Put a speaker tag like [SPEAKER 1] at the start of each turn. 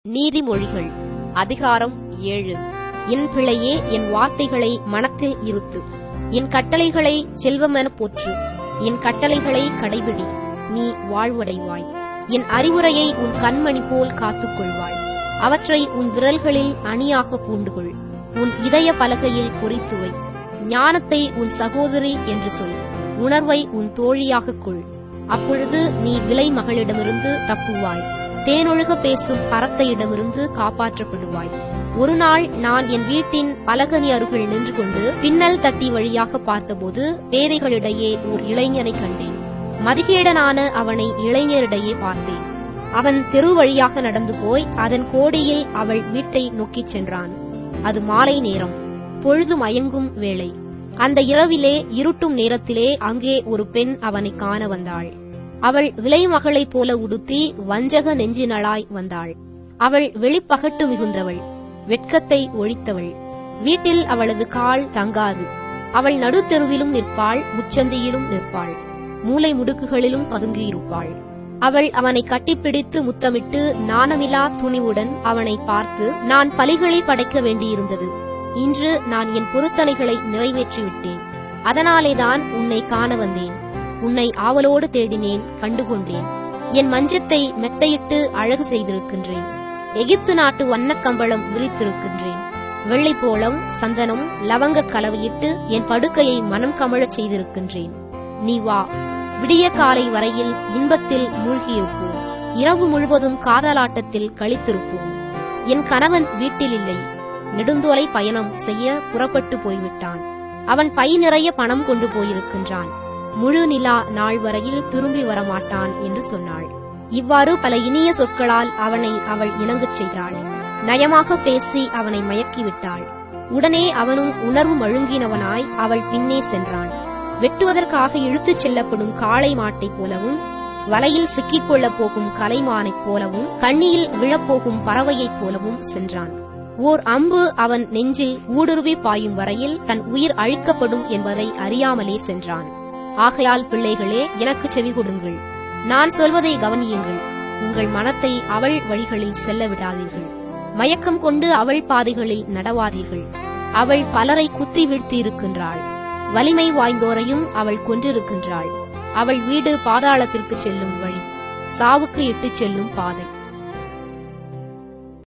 [SPEAKER 1] நீதிமொழிகள் அதிகாரம் ஏழு என் பிள்ளையே என் வார்த்தைகளை மனத்தில் இருத்து என் கட்டளைகளை செல்வமெனப் போற்று என் கட்டளைகளை கடைபிடி நீ வாழ்வடைவாய் என் அறிவுரையை உன் கண்மணி போல் காத்துக் கொள்வாய் அவற்றை உன் விரல்களில் அணியாக பூண்டுகொள் உன் இதய பலகையில் பொறித்து வை ஞானத்தை உன் சகோதரி என்று சொல் உணர்வை உன் தோழியாகக் கொள் அப்பொழுது நீ விலை மகளிடமிருந்து தப்புவாய் தேனொழுக பேசும் பரத்தையிடமிருந்து காப்பாற்றப்படுவாய் ஒரு நாள் நான் என் வீட்டின் பலகனி அருகில் நின்று கொண்டு பின்னல் தட்டி வழியாக பார்த்தபோது பேதைகளிடையே ஓர் இளைஞனை கண்டேன் மதிகேடனான அவனை இளைஞரிடையே பார்த்தேன் அவன் தெரு வழியாக நடந்து போய் அதன் கோடியில் அவள் வீட்டை நோக்கிச் சென்றான் அது மாலை நேரம் பொழுது மயங்கும் வேளை அந்த இரவிலே இருட்டும் நேரத்திலே அங்கே ஒரு பெண் அவனை காண வந்தாள் அவள் விலைமகளைப் போல உடுத்தி வஞ்சக நெஞ்சினளாய் வந்தாள் அவள் வெளிப்பகட்டு மிகுந்தவள் வெட்கத்தை ஒழித்தவள் வீட்டில் அவளது கால் தங்காது அவள் நடுத்தெருவிலும் நிற்பாள் முச்சந்தியிலும் நிற்பாள் மூலை முடுக்குகளிலும் பதுங்கியிருப்பாள் அவள் அவனை கட்டிப்பிடித்து முத்தமிட்டு நாணமிலா துணிவுடன் அவனை பார்த்து நான் பலிகளை படைக்க வேண்டியிருந்தது இன்று நான் என் பொருத்தனைகளை நிறைவேற்றிவிட்டேன் அதனாலேதான் உன்னை காண வந்தேன் உன்னை ஆவலோடு தேடினேன் கண்டுகொண்டேன் என் மஞ்சத்தை மெத்தையிட்டு அழகு செய்திருக்கின்றேன் எகிப்து நாட்டு வண்ணக்கம்பளம் விரித்திருக்கின்றேன் வெள்ளைப்போளம் சந்தனம் லவங்க கலவையிட்டு என் படுக்கையை மனம் கமழச் செய்திருக்கின்றேன் நீ வா விடிய காலை வரையில் இன்பத்தில் மூழ்கியிருப்போம் இரவு முழுவதும் காதலாட்டத்தில் கழித்திருப்போம் என் கணவன் வீட்டில் இல்லை நெடுந்தொலை பயணம் செய்ய புறப்பட்டு போய்விட்டான் அவன் பை நிறைய பணம் கொண்டு போயிருக்கின்றான் முழு நிலா நாள் வரையில் திரும்பி வரமாட்டான் என்று சொன்னாள் இவ்வாறு பல இனிய சொற்களால் அவனை அவள் இணங்கச் செய்தாள் நயமாக பேசி அவனை மயக்கிவிட்டாள் உடனே அவனும் உணர்வு மழுங்கினவனாய் அவள் பின்னே சென்றான் வெட்டுவதற்காக இழுத்துச் செல்லப்படும் காளை மாட்டைப் போலவும் வலையில் சிக்கிக் கொள்ளப் போகும் கலைமானைப் போலவும் கண்ணியில் விழப்போகும் பறவையைப் போலவும் சென்றான் ஓர் அம்பு அவன் நெஞ்சில் ஊடுருவி பாயும் வரையில் தன் உயிர் அழிக்கப்படும் என்பதை அறியாமலே சென்றான் ஆகையால் பிள்ளைகளே எனக்கு செவி கொடுங்கள் நான் சொல்வதை கவனியுங்கள் உங்கள் மனத்தை அவள் வழிகளில் செல்ல விடாதீர்கள் மயக்கம் கொண்டு அவள் பாதைகளில் நடவாதீர்கள் அவள் பலரை குத்தி வீழ்த்தி இருக்கின்றாள் வலிமை வாய்ந்தோரையும் அவள் கொன்றிருக்கின்றாள் அவள் வீடு பாதாளத்திற்கு செல்லும் வழி சாவுக்கு இட்டுச் செல்லும் பாதை